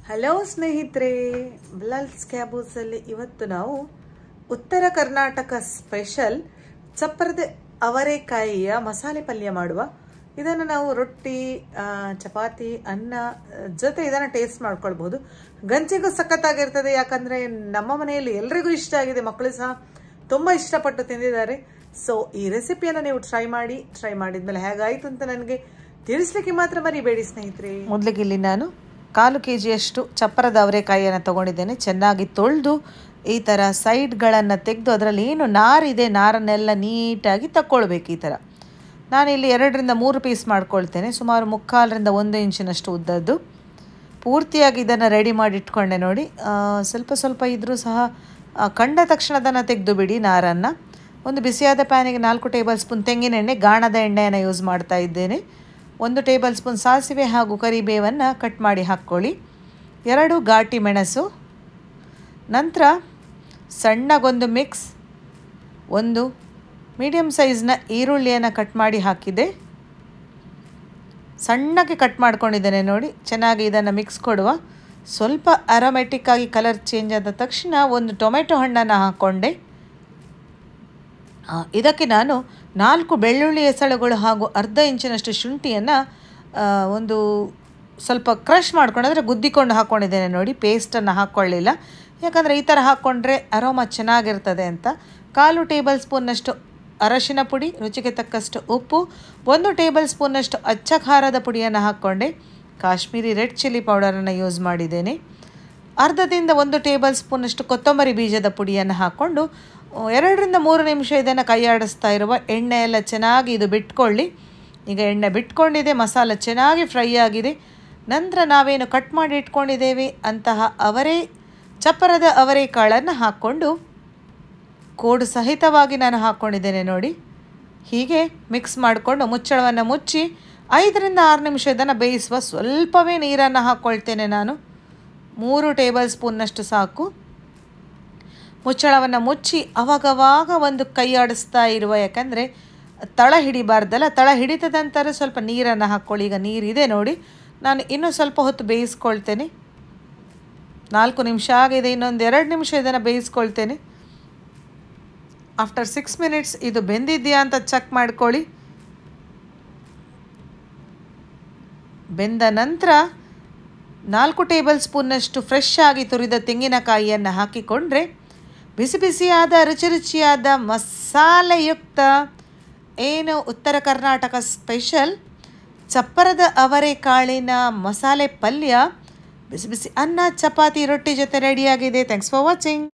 hello ಸ್ನೇಹಿತರೆ ಬ್ಲಲ್ಸ್ ಕ್ಯಾಬೂಸಲ್ಲಿ ಇವತ್ತು ನಾವು ಉತ್ತರ ಕರ್ನಾಟಕ ಸ್ಪೆಷಲ್ ಚಪ್ಪರದ ಅವರೆಕಾಯಿಯ ಮಸಾಲೆ ಪಲ್ಯ ಮಾಡುವ ಇದನ್ನು ನಾವು ರೊಟ್ಟಿ ಆ, ಚಪಾತಿ ಅನ್ನ ಆ, ಜೊತೆ ಇದನ್ನು ಟೇಸ್ಟ್ ಮಾಡ್ಕೊಳ್ಬಹುದು ಗಂಜಿಗೂ ಸಖತ್ತಾಗಿರ್ತದೆ ಯಾಕಂದ್ರೆ ನಮ್ಮ ಮನೆಯಲ್ಲಿ ಎಲ್ರಿಗೂ ಇಷ್ಟ ಆಗಿದೆ ಮಕ್ಕಳು ಸಹ ತುಂಬ ಇಷ್ಟಪಟ್ಟು ತಿಂದಿದ್ದಾರೆ ಸೊ ಈ ರೆಸಿಪಿಯನ್ನು ನೀವು ಟ್ರೈ ಮಾಡಿ ಟ್ರೈ ಮಾಡಿದ್ಮೇಲೆ ಹೇಗಾಯಿತು ಅಂತ ನನಗೆ ತಿಳಿಸ್ಲಿಕ್ಕೆ ಮಾತ್ರ ಮರಿಬೇಡಿ ಸ್ನೇಹಿತರೆ ಮೊದಲಿಗೆ ಇಲ್ಲಿ ನಾನು ಕಾಲು ಕೆ ಜಿಯಷ್ಟು ಚಪ್ಪರದ ಅವರೆಕಾಯಿಯನ್ನು ತಗೊಂಡಿದ್ದೇನೆ ಚೆನ್ನಾಗಿ ತೊಳೆದು ಈ ಥರ ಸೈಡ್ಗಳನ್ನು ತೆಗೆದು ಅದರಲ್ಲಿ ಏನು ನಾರಿದೆ ನಾರನ್ನೆಲ್ಲ ನೀಟಾಗಿ ತಕ್ಕೊಳ್ಬೇಕು ಈ ಥರ ನಾನಿಲ್ಲಿ ಎರಡರಿಂದ ಮೂರು ಪೀಸ್ ಮಾಡ್ಕೊಳ್ತೇನೆ ಸುಮಾರು ಮುಕ್ಕಾಲರಿಂದ ಒಂದು ಇಂಚಿನಷ್ಟು ಉದ್ದದ್ದು ಪೂರ್ತಿಯಾಗಿ ಇದನ್ನು ರೆಡಿ ಮಾಡಿ ಇಟ್ಕೊಂಡೆ ನೋಡಿ ಆ, ಸ್ವಲ್ಪ ಸ್ವಲ್ಪ ಇದ್ರೂ ಸಹ ಆ, ಕಂಡ ತಕ್ಷಣ ಅದನ್ನು ತೆಗೆದು ಬಿಡಿ ನಾರನ್ನು ಒಂದು ಬಿಸಿಯಾದ ಪ್ಯಾನಿಗೆ ನಾಲ್ಕು ಟೇಬಲ್ ಸ್ಪೂನ್ ತೆಂಗಿನ ಎಣ್ಣೆ ಗಾಣದ ಎಣ್ಣೆಯನ್ನು ಯೂಸ್ ಮಾಡ್ತಾ ಇದ್ದೇನೆ ಒಂದು ಟೇಬಲ್ ಸ್ಪೂನ್ ಸಾಸಿವೆ ಹಾಗೂ ಕರಿಬೇವನ್ನು ಕಟ್ ಮಾಡಿ ಹಾಕ್ಕೊಳ್ಳಿ ಎರಡು ಘಾಟಿ ಮೆಣಸು ನಂತರ ಸಣ್ಣಗೊಂದು ಮಿಕ್ಸ್ ಒಂದು ಮೀಡಿಯಮ್ ಸೈಜ್ನ ಈರುಳ್ಳಿಯನ್ನು ಕಟ್ ಮಾಡಿ ಹಾಕಿದೆ ಸಣ್ಣಗೆ ಕಟ್ ಮಾಡ್ಕೊಂಡಿದ್ದೇನೆ ನೋಡಿ ಚೆನ್ನಾಗಿ ಇದನ್ನು ಮಿಕ್ಸ್ ಕೊಡುವ ಸ್ವಲ್ಪ ಅರೋಮೆಟಿಕ್ ಆಗಿ ಕಲರ್ ಚೇಂಜ್ ಆದ ತಕ್ಷಣ ಒಂದು ಟೊಮೆಟೊ ಹಣ್ಣನ್ನು ಹಾಕ್ಕೊಂಡೆ ಆ, ಇದಕ್ಕೆ ನಾನು ನಾಲ್ಕು ಬೆಳ್ಳುಳ್ಳಿ ಎಸಳುಗಳು ಹಾಗೂ ಅರ್ಧ ಇಂಚಿನಷ್ಟು ಶುಂಠಿಯನ್ನು ಒಂದು ಸ್ವಲ್ಪ ಕ್ರಷ್ ಮಾಡ್ಕೊಂಡು ಅಂದರೆ ಗುದ್ದಿಕೊಂಡು ಹಾಕ್ಕೊಂಡಿದ್ದೇನೆ ನೋಡಿ ಪೇಸ್ಟನ್ನು ಹಾಕ್ಕೊಳ್ಳಿಲ್ಲ ಯಾಕಂದರೆ ಈ ಥರ ಹಾಕ್ಕೊಂಡ್ರೆ ಅರೋಮ ಚೆನ್ನಾಗಿರ್ತದೆ ಅಂತ ಕಾಲು ಟೇಬಲ್ ಸ್ಪೂನ್ನಷ್ಟು ಅರಶಿನ ಪುಡಿ ರುಚಿಗೆ ತಕ್ಕಷ್ಟು ಉಪ್ಪು ಒಂದು ಟೇಬಲ್ ಸ್ಪೂನ್ನಷ್ಟು ಅಚ್ಚ ಖಾರದ ಪುಡಿಯನ್ನು ಹಾಕ್ಕೊಂಡೆ ಕಾಶ್ಮೀರಿ ರೆಡ್ ಚಿಲ್ಲಿ ಪೌಡರನ್ನು ಯೂಸ್ ಮಾಡಿದ್ದೇನೆ ಅರ್ಧದಿಂದ ಒಂದು ಟೇಬಲ್ ಸ್ಪೂನಷ್ಟು ಕೊತ್ತಂಬರಿ ಬೀಜದ ಪುಡಿಯನ್ನು ಹಾಕ್ಕೊಂಡು ಆ, ಎರಡರಿಂದ ಮೂರು ನಿಮಿಷ ಇದನ್ನು ಕೈಯಾಡಿಸ್ತಾ ಇರುವ ಎಣ್ಣೆ ಎಲ್ಲ ಚೆನ್ನಾಗಿ ಇದು ಬಿಟ್ಕೊಳ್ಳಿ ಈಗ ಎಣ್ಣೆ ಬಿಟ್ಕೊಂಡಿದೆ ಮಸಾಲ ಚೆನ್ನಾಗಿ ಫ್ರೈ ಆಗಿದೆ ನಂತರ ನಾವೇನು ಕಟ್ ಮಾಡಿ ಇಟ್ಕೊಂಡಿದ್ದೇವೆ ಅಂತಹ ಅವರೇ ಚಪ್ಪರದ ಅವರೆಕಾಳನ್ನು ಹಾಕ್ಕೊಂಡು ಕೋಡು ಸಹಿತವಾಗಿ ನಾನು ಹಾಕ್ಕೊಂಡಿದ್ದೇನೆ ನೋಡಿ ಹೀಗೆ ಮಿಕ್ಸ್ ಮಾಡಿಕೊಂಡು ಮುಚ್ಚಳವನ್ನು ಮುಚ್ಚಿ ಐದರಿಂದ ಆರು ನಿಮಿಷ ಇದನ್ನು ಬೇಯಿಸುವ ಸ್ವಲ್ಪವೇ ನೀರನ್ನು ಹಾಕ್ಕೊಳ್ತೇನೆ ನಾನು ಮೂರು ಟೇಬಲ್ ಸ್ಪೂನ್ನಷ್ಟು ಸಾಕು ಮುಚ್ಚಳವನ್ನು ಮುಚ್ಚಿ ಅವಾಗವಾಗ ಒಂದು ಕೈ ಆಡಿಸ್ತಾ ಇರುವ ಯಾಕಂದರೆ ತಳ ಹಿಡಿಬಾರ್ದಲ್ಲ ತಳ ಹಿಡಿತದ ನಂತರ ಸ್ವಲ್ಪ ನೀರನ್ನು ಹಾಕ್ಕೊಳ್ಳಿ ಈಗ ನೀರಿದೆ ನೋಡಿ ನಾನು ಇನ್ನೂ ಸ್ವಲ್ಪ ಹೊತ್ತು ಬೇಯಿಸ್ಕೊಳ್ತೇನೆ ನಾಲ್ಕು ನಿಮಿಷ ಆಗಿದೆ ಇನ್ನೊಂದು ಎರಡು ನಿಮಿಷ ಇದನ್ನು ಬೇಯಿಸ್ಕೊಳ್ತೇನೆ ಆಫ್ಟರ್ ಸಿಕ್ಸ್ ಮಿನಿಟ್ಸ್ ಇದು ಬೆಂದಿದೆಯಾ ಅಂತ ಚೆಕ್ ಮಾಡ್ಕೊಳ್ಳಿ ಬೆಂದ ನಂತರ ನಾಲ್ಕು ಟೇಬಲ್ ಸ್ಪೂನ್ನಷ್ಟು ಫ್ರೆಶ್ ಆಗಿ ತುರಿದ ತೆಂಗಿನಕಾಯಿಯನ್ನು ಹಾಕಿಕೊಂಡ್ರೆ ಬಿಸಿ ಬಿಸಿಯಾದ ರುಚಿ ರುಚಿಯಾದ ಮಸಾಲೆಯುಕ್ತ ಏನು ಉತ್ತರ ಕರ್ನಾಟಕ ಸ್ಪೆಷಲ್ ಚಪ್ಪರದ ಅವರೆಕಾಳಿನ ಮಸಾಲೆ ಪಲ್ಯ ಬಿಸಿ ಬಿಸಿ ಅನ್ನ ಚಪಾತಿ ರೊಟ್ಟಿ ಜೊತೆ ರೆಡಿಯಾಗಿದೆ ಥ್ಯಾಂಕ್ಸ್ ಫಾರ್ ವಾಚಿಂಗ್